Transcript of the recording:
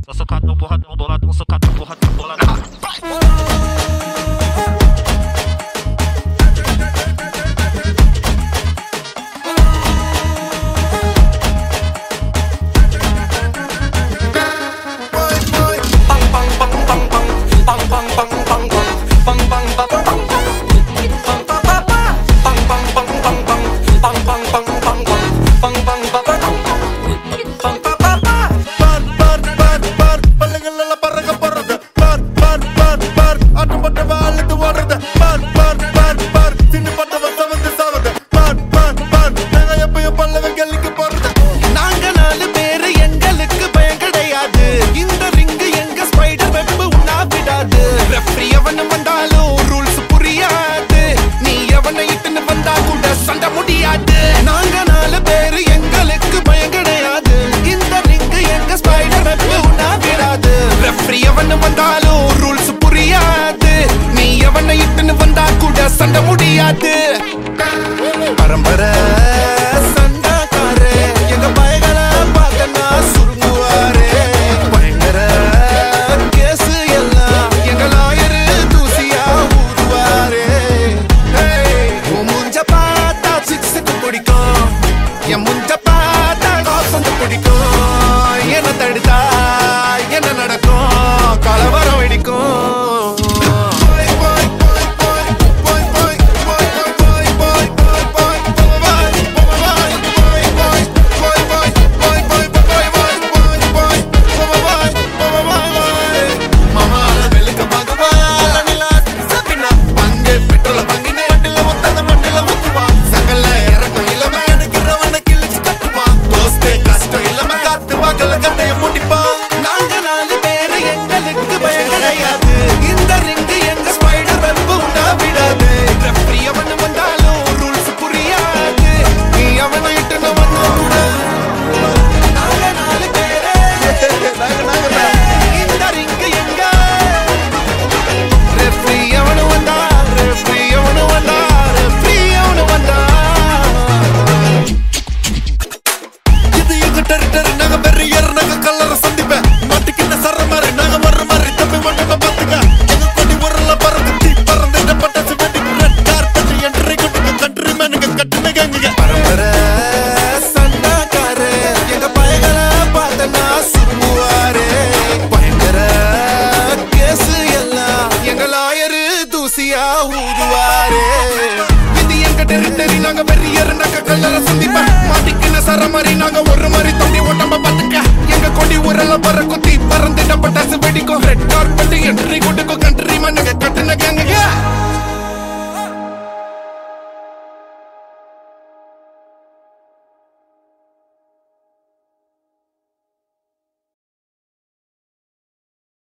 Tô socadão, porradão, boladão, socadão, porradão, boladão. நாங்க நாலு பேரு எங்களுக்கு பயம் கிடையாது இந்த ரிங்கு எங்க ஸ்பைடர் வெப் உண்ணா விடாது ரெஃப்ரி எவனு வந்தாலும் ரூல்ஸ் புரியாது நீ எவனை இட்டுன்னு வந்தா கூட சண்டை முடியாது நாங்க நாலு பேரு எங்களுக்கு பயம் கிடையாது இந்த ரிங்கு எங்க ஸ்பைடர் வெப் உண்ணா விடாது ரெஃப்ரி எவனு வந்தாலும் ரூல்ஸ் புரியாது நீ எவனை இட்டுன்னு வந்தா கூட சண்டை முடியாது பரம்பரை சண்டாக்காரே எங்க பயங்களை பார்க்கனா சுருங்குவாரே பயங்கர கேசு எல்லாம் எங்க லாயரு தூசியா ஊதுவாரே ஏய், உன் மூஞ்ச பார்த்தா சிக்ஸுக்கு பிடிக்கும் என் முஞ்ச பார்த்தா காசந்து பிடிக்கும் என்ன தடுத்தா என்ன நடக்கும் கலவரம் வெடிக்கும் நாங்க நாலு பேரு எங்களுக்கு பயம் கிடையாது இந்த ரிங்கு எங்க ஸ்பைடர் வெப் உண்டா விடாது ரெஃப்ரி அவனு வந்தாலும் ரூல்ஸ் புரியாது நீ அவனை இட்டு வந்தா கூட நாங்க நாலு பேரு இந்த ரிங்கு எங்க ரெஃப்ரி அவனு வந்தா ரெஃப்ரி அவனு வந்தா ரெஃப்ரி அவனு வந்தா இது எங்க டெரிட்டரி நாங்க பெரியர் நாங்க கல்லற சந்திப்பேன் மாட்டுக்கிட்ட சர மாதிரி நாங்க வர்ற மாதிரி தப்பி மட்டும் பாத்துக்க எங்க கொடி உரல பறந்து தீ பறந்து பட்டாசு வெடிக்கிறேன் கார் தட்டி என்ட்ரி கொட்டுங்க கண்ட்ரி மேனுங்க கட்டுனுங்க பரம்பரை சண்டாக்காரே எங்க பயங்களை பார்த்தனா சுருங்குவாரே பயங்கர கேசு எல்லாம் எங்க லாயரு தூசியா ஊதுவாரே இது எங்க டெரிட்டரி நாங்க வெறியர் நாங்க கல்லற சந்திப்ப மாட்டிக்கின சர மாதிரி நாங்க ஒரு மாதிரி தொண்டி ஓட்டம்ப பாத்துக்க எங்க கொடி உரல பற குத்தி பறந்துட்ட பட்டாசு வெடி